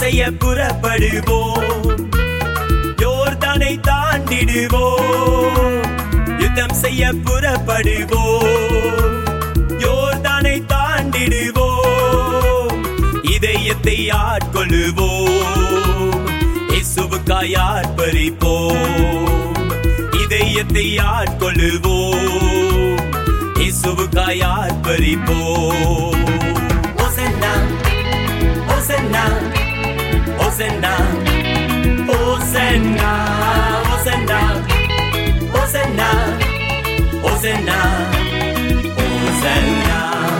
செய்ய புறப்படுவோம் யோர்தானை தாண்டிடுவோம் யுத்தம் செய்ய புறப்படுவோம் யோர்தானை தாண்டிடுவோம் இதயத்தை ஆட்கொள்ளுவோம் இயேசுவுக்காய் ஆர்ப்பரிப்போம் இதயத்தை ஆட்கொள்ளுவோம் இயேசுவுக்காய் ஆர்ப்பரிப்போம் ஓசன்னா ஓசன்னா ஓசன்னா ஓசன்னா ஓசன்னா ஓசன்னா ஓசன்னா ஓசன்னா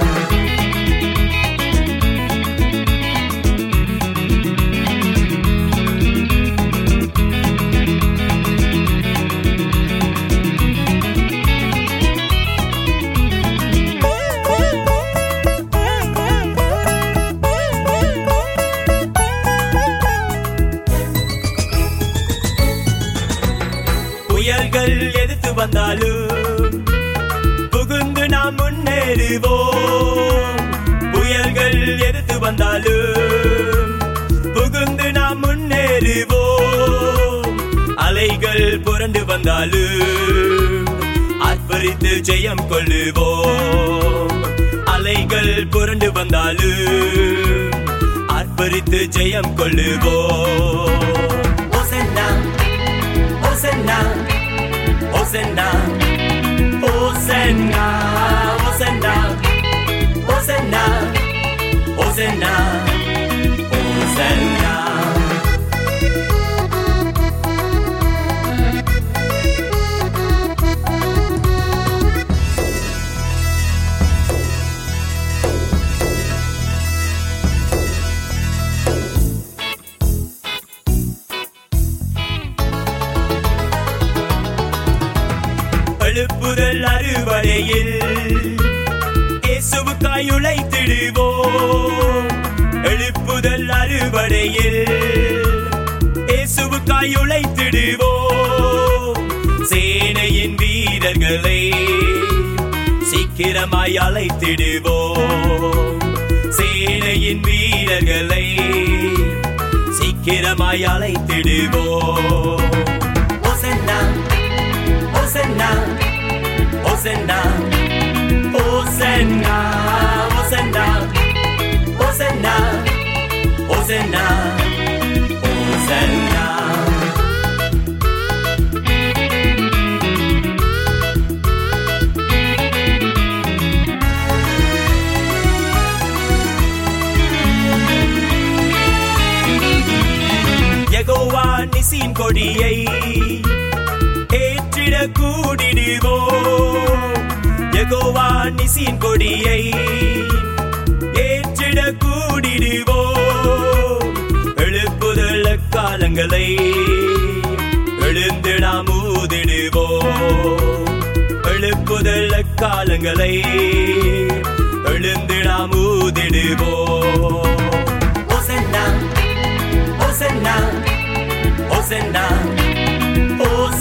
புயல்கள் எதிர்த்து வந்தாலும் புகுந்து நாம் முன்னேறுவோம் புயல்கள் எதிர்த்து வந்தாலும் புகுந்து நாம் முன்னேறுவோம் அலைகள் புரண்டு வந்தாலும் ஆர்ப்பரித்து ஜெயம் கொள்ளுவோம் அலைகள் புரண்டு வந்தாலும் ஆர்ப்பரித்து ஜெயம் கொள்ளுவோம் ஓசன்னா Hosanna, Hosanna, Hosanna, Hosanna, Hosanna, Hosanna, Hosanna. எழுப்புதல் அறுவடையில் இயேசுவுக்காய் உழைத்திடுவோம் எழுப்புதல் அறுவடையில் இயேசுவுக்காய் உழைத்திடுவோம் சேனையின் வீரர்களை சீக்கிரமாய் அழைத்திடுவோம் சேனையின் வீரர்களை சீக்கிரமாய் அழைத்திடுவோம் ஓசன்னா Hosanna, Hosanna, Hosanna, Hosanna, Hosanna, Hosanna, Hosanna. Jehovah நிசின் கொடியை ஏற்றிட கூடிடுவோம் யெகோவா நிசின் கொடியை ஏற்றிட கூடிடுவோம் எழுப்புதல் காலங்களை எழுந்து நாம் ஊதிடுவோம் எழுப்புதல் காலங்களை எழுந்து நாம் ஊதிடுவோம் ஓசன்னா ஓசன்னா ஓசன்னா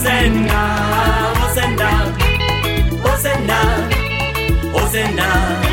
Hosanna, Hosanna, Hosanna, Hosanna,